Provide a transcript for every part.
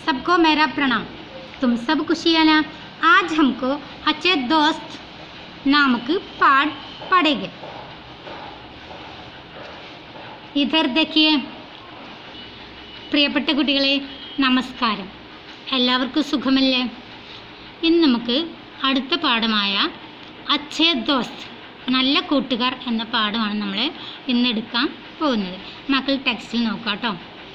सबको मेरा प्रणाम तुम सब खुशियाना आज हमको अच्छे दोस्त नामक पाठ पढ़ेंगे इधर देखिए പ്രിയപ്പെട്ട കുട്ടികളെ നമസ്കാരം എല്ലാവർക്കും സുഖമല്ലേ ഇന്ന് നമുക്ക് അടുത്ത പാഠമായ അച്ഛേ ദോസ്ത് നല്ല കൂട്ടുകാർ എന്ന പാഠമാണ് നമ്മൾ ഇന്ന് എടുക്കാൻ പോകുന്നത് മക്കൾ ടെക്സ്റ്റിൽ നോക്കാം കേട്ടോ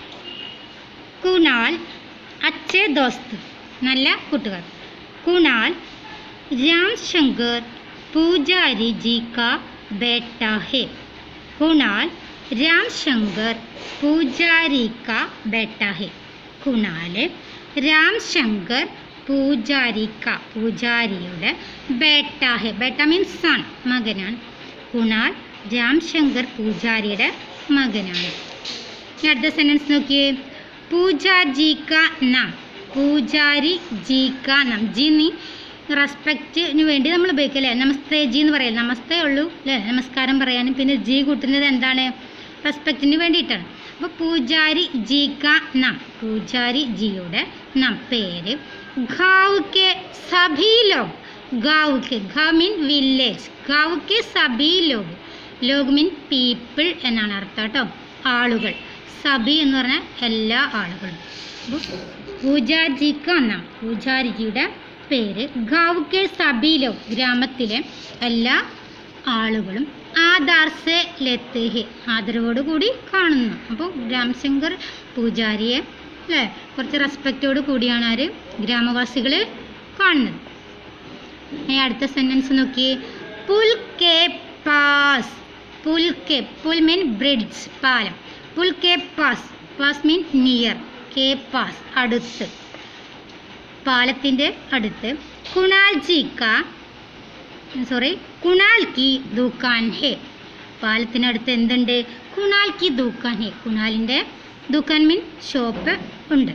കുണാൽ അച്ഛേ ദോസ്ത് നല്ല കൂട്ടുകാർ കുണാൽ രാം ശങ്കർ പൂജാരി ജി കാ ബേട്ട ഹേ കുണാൽ രാം ശങ്കർ പൂജാരി കാ ബേട്ട ഹേ കുണാല് രാം ശങ്കർ പൂജാരി കാ പൂജാരിയുടെ ബേട്ട ഹേ ബേട്ട മീൻസ് സൺ മകനാണ് കുണാൽ രാം ശങ്കർ പൂജാരിയുടെ മകനാണ് ഇനി അടുത്ത സെൻറ്റൻസ് നോക്കിയേ പൂജാജി കാ നാം പൂജാരി ജി കാ നാം ജി നീ റെസ്പെക്റ്റിന് വേണ്ടി നമ്മൾ ഉപയോഗിക്കല്ലേ നമസ്തേ ജി എന്ന് പറയില്ല നമസ്തേ ഉള്ളൂ അല്ലേ നമസ്കാരം പറയാനും പിന്നെ ജി കൂട്ടുന്നത് എന്താണ് റെസ്പെക്റ്റിന് വേണ്ടിയിട്ടാണ് അപ്പോൾ പൂജാരി ജി കാ നാം പൂജാരി ജിയുടെ നാം പേര് ഗാവ് കെ സഭി ലോഗ് ഗാവ് കെ ഗ മീൻ വില്ലേജ് ഗാവ് കെ സഭി ലോഗ് ലോഗ് മീൻ പീപ്പിൾ എന്നാണ് അർത്ഥം കേട്ടോ ആളുകൾ സഭി എന്ന് പറഞ്ഞാൽ എല്ലാ ആളുകളും അപ്പോൾ പൂജാജിക്ക് നാം പൂജാരിജിയുടെ പേര് ഗാവ് കെ സബീലോ ഗ്രാമത്തിലെ എല്ലാ ആളുകളും ആദാർസെ ലത്തേഹെ ആദരവോടുകൂടി കാണുന്നു അപ്പോൾ രാംശങ്കർ പൂജാരിയെ അല്ലേ കുറച്ച് റെസ്പെക്റ്റോട് കൂടിയാണ് ആര് ഗ്രാമവാസികൾ കാണുന്നത് ഇനി അടുത്ത സെൻറ്റൻസ് നോക്കിയേ പുൽ കെ പാസ് പുൽ കെ പുൽ മീൻ ബ്രിഡ്ജ് പാലം പുൽ കെ പാസ് പാസ് മീൻ നിയർ കെ പാസ് അടുത്ത് പാലത്തിൻ്റെ അടുത്ത് കുണാൽ ജി കാ സോറി കുണാൽ കി ദുക്കാൻ ഹേ പാലത്തിനടുത്ത് എന്തുണ്ട് കുണാൽ കി ദുക്കാൻ ഹേ കുണാലിൻ്റെ ദുക്കാൻ മീൻ ഷോപ്പ് ഉണ്ട്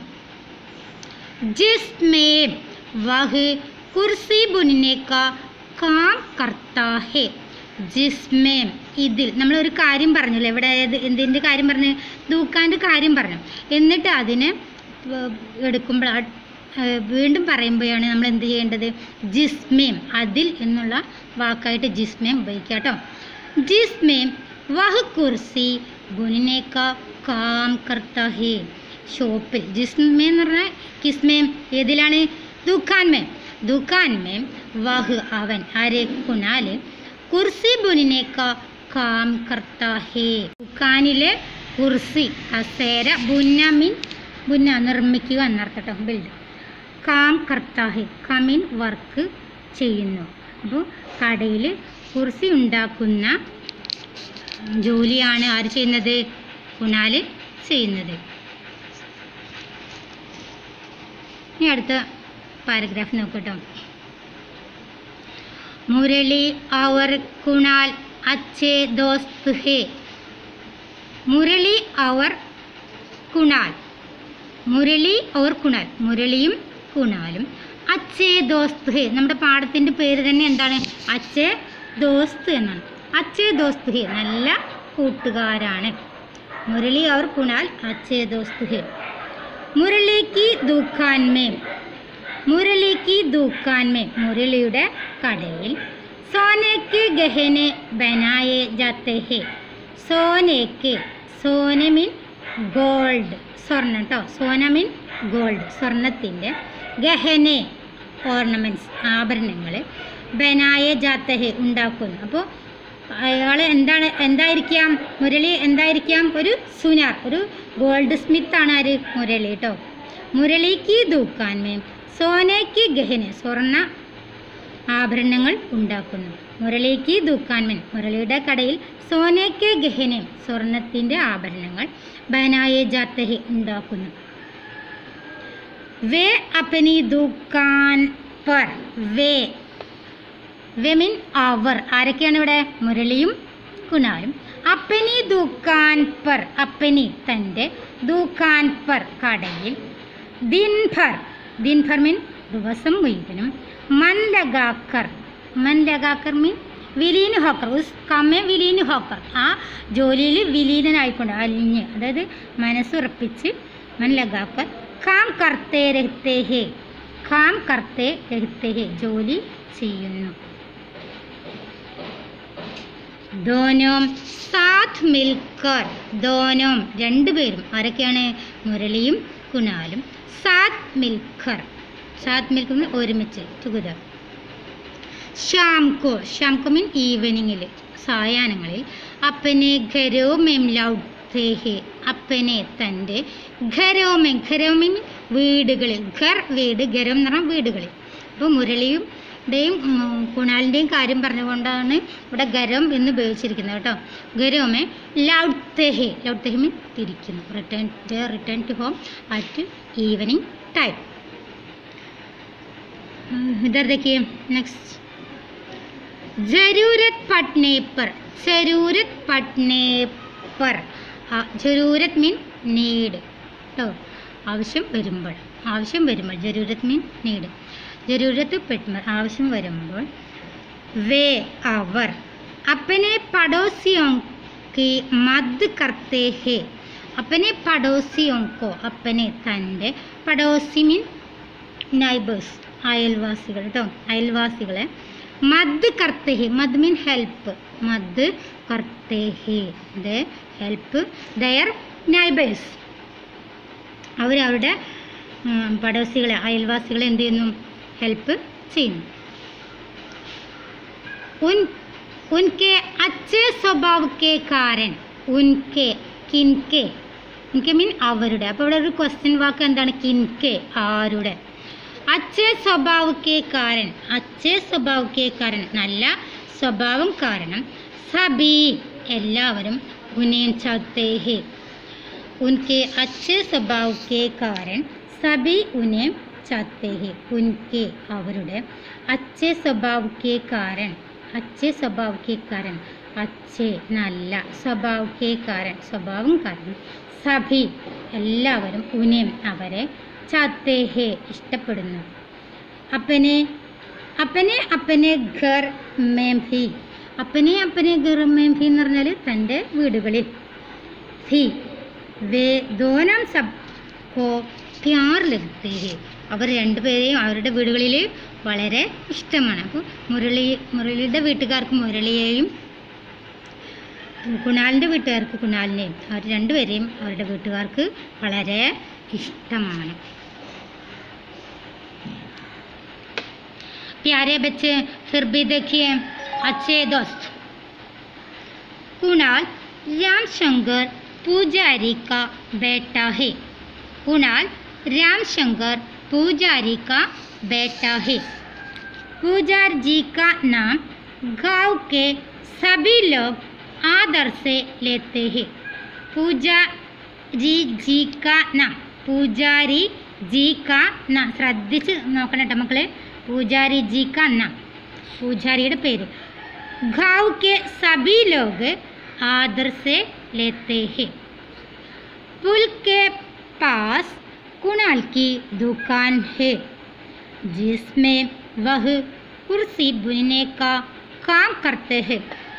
जिसमें वह कुर्सी बुनने का काम करता है ജിസ്മേ ഇതിൽ നമ്മളൊരു കാര്യം പറഞ്ഞല്ലോ എവിടെ ഏത് എന്തിൻ്റെ കാര്യം പറഞ്ഞു ദൂക്കാൻ്റെ കാര്യം പറഞ്ഞു എന്നിട്ട് അതിനെ വ- എടുക്കുമ്പോൾ ആ- ഏഹ് വീണ്ടും പറയുമ്പോഴാണ് നമ്മൾ എന്ത് ചെയ്യേണ്ടത് ജിസ്മേം അതിൽ എന്നുള്ള വാക്കായിട്ട് ജിസ്മേം ഉപയോഗിക്കുക കേട്ടോ ജിസ്മേം വഹ് കുർസി ബുനേക്ക കാം കർത്ത ഹേ ഷോപ്പിൽ ജിസ്മേ എന്ന് പറഞ്ഞാൽ കിസ്മേം ഏതിലാണ് ദുഃഖാൻമേം ദുഃഖാൻമേം വഹ് അവൻ ആര് കുണാല് കുർസി ബുനിനേക്ക കാം കർത്ത ഹേ ദുഃഖാനിലെ കുർസി കസേര ബുന്ന മീൻ ബുന്ന നിർമ്മിക്കുക എന്നർത്ഥം കേട്ടോ ബിൽഡ് കാം കർത്ത ഹേ കമീൻ വർക്ക് ചെയ്യുന്നു അപ്പോൾ കടയിൽ കുർസി ഉണ്ടാക്കുന്ന ജോലിയാണ് ആര് ചെയ്യുന്നത് കുണാല് ചെയ്യുന്നത് ഇനി അടുത്ത പാരഗ്രാഫ് നോക്കട്ടോ മുരളി അവർ കുണാൽ അച്ഛേ ദോസ്ത് ഹേ മുരളി അവർ കുണാൽ മുരളി അവർ കുണാൽ മുരളിയും കുണാലും അച്ഛേ ദോസ്ത് ഹേ നമ്മുടെ പാഠത്തിൻ്റെ പേര് തന്നെ എന്താണ് അച്ഛേ ദോസ്ത് എന്നാണ് അച്ഛേ ദോസ്ത് ഹേ നല്ല കൂട്ടുകാരാണ് മുരളി അവർ കുണാൽ അച്ഛേ ദോസ്ത് ഹേ മുരളി കി ദുഃഖാൻ മേ മുരളി കി ദുഃഖാൻ മേ മുരളിയുടെ കടയിൽ സോനയ്ക്ക് ഗഹനെ ബനായെ ജാത്തെ ഹേ സോനയ്ക്ക് സോന മീൻ ഗോൾഡ് സ്വർണ്ണം കേട്ടോ സോന മീൻ ഗോൾഡ് സ്വർണത്തിൻ്റെ ഗഹനെ ഓർണമെൻറ്റ്സ് ആഭരണങ്ങൾ ബനായെ ജാത്തെ ഹേ ഉണ്ടാക്കുന്നു അപ്പോൾ അയാൾ എന്താണ് എന്തായിരിക്കാം മുരളി എന്തായിരിക്കാം ഒരു സുനാർ ഒരു ഗോൾഡ് സ്മിത്ത് ആണ് ആര് മുരളി കേട്ടോ മുരളിക്ക് ദൂക്കാൻ മേം സോനയ്ക്ക് ഗഹന് സ്വർണ്ണ ആഭരണങ്ങൾ ഉണ്ടാക്കുന്നു മുരളിക്ക് ദുഃഖാൻമൻ മുരളിയുടെ കടയിൽ സോനയ്ക്ക് ഗഹനം സ്വർണത്തിൻ്റെ ആഭരണങ്ങൾ ബനായെ ജാത്തഹെ ഉണ്ടാക്കുന്നു വേ അപ്പനി ദുഃഖാൻ പർ വേ വേ മീൻ അവർ ആരൊക്കെയാണ് ഇവിടെ മുരളിയും കുണാലും അപ്പനി ദുഃഖാൻ പർ അപ്പനി തൻ്റെ ദുഃഖാൻ പർ കടയിൽ ദിൻഭർ ദിൻഭർ മീൻ ദിവസം മുഴുവനും മൻ ലഗാക്കർ മൻ ലഗാക്കർ മീൻ വിലീൻ ഹോക്കർ ഉസ് കമ്മെ വിലീൻ ഹോക്കർ ആ ജോലിയിൽ വിലീനനായിക്കൊണ്ട് അലിഞ്ഞ് അതായത് മനസ്സുറപ്പിച്ച് മൻ ലഗാക്കർ കാം കർത്തേ രഹത്തെ ഹേ കാം കർത്തേ രഹത്തെ ഹേ ജോലി ചെയ്യുന്നു ദോനോം സാത്ത് മിൽക്കർ ദോനോം രണ്ടുപേരും ആരൊക്കെയാണ് മുരളിയും കുണാലും സാത്ത് മിൽക്കർ സാത്ത് മിൽക്കർ മീൻ ഒരുമിച്ച് ടുഗദർ ഷാംകോ ഷാംകോ മീൻ ഈവനിങ്ങിൽ സായാഹ്നങ്ങളിൽ അപ്പനെ ഘരോ മെം ലൗട്ടേ ഹേ അപ്പനെ തൻ്റെ ഘരോമെൻ ഘരോമിൻ വീടുകളിൽ ഘർ വീട് ഘരം എന്ന് പറഞ്ഞാൽ വീടുകളിൽ അപ്പോൾ മുരളിയും ടെയും കുണാലിൻ്റെയും കാര്യം പറഞ്ഞുകൊണ്ടാണ് ഇവിടെ ഗരം എന്ന് ഉപയോഗിച്ചിരിക്കുന്നത് കേട്ടോ ഗരോമെ ലൗട്ടെഹെ ലൗട്ടെഹെ മീൻ തിരിക്കുന്നു return return to home at evening time इधर देखिए नेक्स्ट जरूरत पड़ने पर जरूरत पड़ने पर ആ ജരൂരത്ത് മീൻ നീഡ് കേട്ടോ ആവശ്യം വരുമ്പോൾ ആവശ്യം വരുമ്പോൾ ജരൂരത്ത് മീൻ നീഡ് ജരൂരത്ത് പെട്ടുമ്പോൾ ആവശ്യം വരുമ്പോൾ വേ അവർ അപ്പനെ പടോസിയോं की മദ് കർത്തേ ഹേ അപ്പനെ പടോസിയോं को അപ്പനെ തൻ്റെ പടോസി മീൻ നൈബേഴ്സ് അയൽവാസികൾ കേട്ടോ അയൽവാസികളെ മദ് കർത്തേ ഹേ മദ് മീൻ ഹെൽപ്പ് മദ് കർത്തേ ഹേ ദ ഹെൽപ്പ് ദയർ നൈബേഴ്സ് അവരവരുടെ ഉം, പടോസികളെ അയൽവാസികളെ എന്ത് ചെയ്യുന്നു ഹെൽപ്പ് ചെയ്യുന്നു ഉൻ ഉൻകെ അച്ഛേ സ്വഭാവക്കെ കാരൻ ഉൻകെ കിൻകെ ഉൻകെ മീൻ അവരുടെ അപ്പോൾ ഇവിടെ ഒരു ക്വസ്റ്റ്യൻ വാക്ക് എന്താണ് കിൻകെ ആരുടെ അച്ഛേ സ്വഭാവക്കെ കാരൻ അച്ഛേ സ്വഭാവക്കെ കാരൻ നല്ല സ്വഭാവം കാരണം സബി എല്ലാവരും ഉനേം ചാത്തേ ഹേ उनके अच्छे स्वभाव के कारण സബി ഉനെ ചാത്തേ ഹെ ഉൻകെ അവരുടെ അച്ഛേ സ്വഭാവ് കെ കാരൻ അച്ഛേ സ്വഭാവ് കെ കാരൻ അച്ഛേ നല്ല സ്വഭാവ് കെ കാരൻ സ്വഭാവം കാരണം സഭി എല്ലാവരും ഉനേം അവരെ ചാത്തേ ഹെ ഇഷ്ടപ്പെടുന്നു അപ്പനെ അപ്പനെ അപ്പനെ ഘർ മേം ഭി അപ്പനെ അപ്പനെ ഘർ മേം ഭി എന്ന് പറഞ്ഞാൽ തൻ്റെ വീടുകളിൽ ഭി വേ ദോനം സബ് കോ പ്യാർ ലഗത്തെ ഹേ അവർ രണ്ടുപേരെയും അവരുടെ വീടുകളിൽ വളരെ ഇഷ്ടമാണ് അപ്പോൾ മുരളി മുരളിയുടെ വീട്ടുകാർക്ക് മുരളിയെയും കുണാലിൻ്റെ വീട്ടുകാർക്ക് കുണാലിനെയും അവർ രണ്ടുപേരെയും അവരുടെ വീട്ടുകാർക്ക് വളരെ ഇഷ്ടമാണ് प्यारे बच्चे फिर भी देखिए अच्छे दोस्त कुणाल रामशंकर पुजारी का बेटा है कुणाल रामशंकर पुजारी का बेटा है पुजार जी का नाम गांव के सभी लोग आदर से लेते हैं പൂജാരി ജി കാ നാം പൂജാരി ജി കാ നാം ശ്രദ്ധിച്ച് നോക്കണം കേട്ടോ മക്കളെ പൂജാരി ജി കാ നാം പൂജാരിയുടെ പേര് गांव के सभी लोग आदर से लेते हैं पुल के पास कुणाल की दुकान है जिसमें वह कुर्सी बुनने का काम करते हैं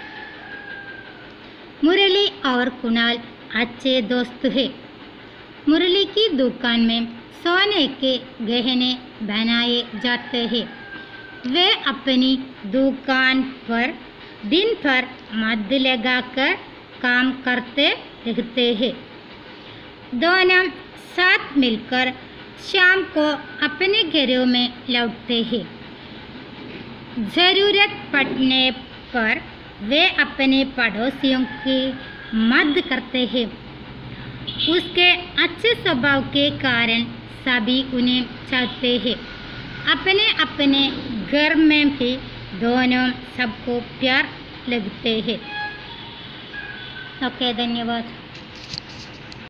मुरली और कुणाल अच्छे दोस्त हैं मुरली की दुकान में सोने के गहने बनाए जाते हैं वे अपनी दुकान पर दिन भर मद लगाकर काम करते रहते हैं दोनों साथ मिलकर शाम को अपने घरों में लौटते हैं ज़रूरत पड़ने पर वे अपने पड़ोसियों की मदद करते हैं उसके अच्छे स्वभाव के कारण सभी उन्हें चाहते हैं अपने अपने घर में भी दोनों सबको प्यार लगते हैं ओके धन्यवाद